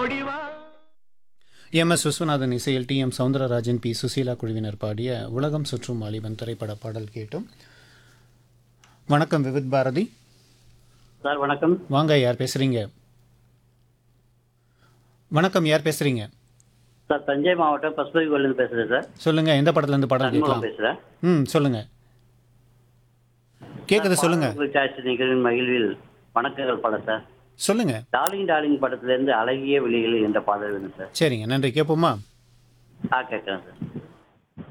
ஓடிவா M S Viswanathan இசையில் T M Soundararajan P Susheela குழுவினர் பாடிய உலகம் சுற்றும் வாலிபன் திரைப்பட பாடல் கேட்டும் வணக்கம் விவித் பாரதி சார் வணக்கம் வாங்க யார் பேசுறீங்க வணக்கம் யார் பேசுறீங்க சார் தஞ்சை மாவட்டம் பசுபதி கோயிலேருந்து பேசுகிறேன் சார் சொல்லுங்க எந்த படத்துல இருந்து பாடல் சண்முகம் கேட்கலாம் பேசுகிறேன் ம் சொல்லுங்க கேக்குது சொல்லுங்க உங்கள் சாய்ஸ் நிகழ்வின் மகிழ்வில் வணக்கங்கள் படம் சார் சொல்லுங்க டார்லிங் டார்லிங் படத்துலேருந்து அழகிய விழிகள் என்ற பாடல் வேணும் சார் சரிங்க நன்றி கேட்போமா ஆ கேட்குறேன் சார்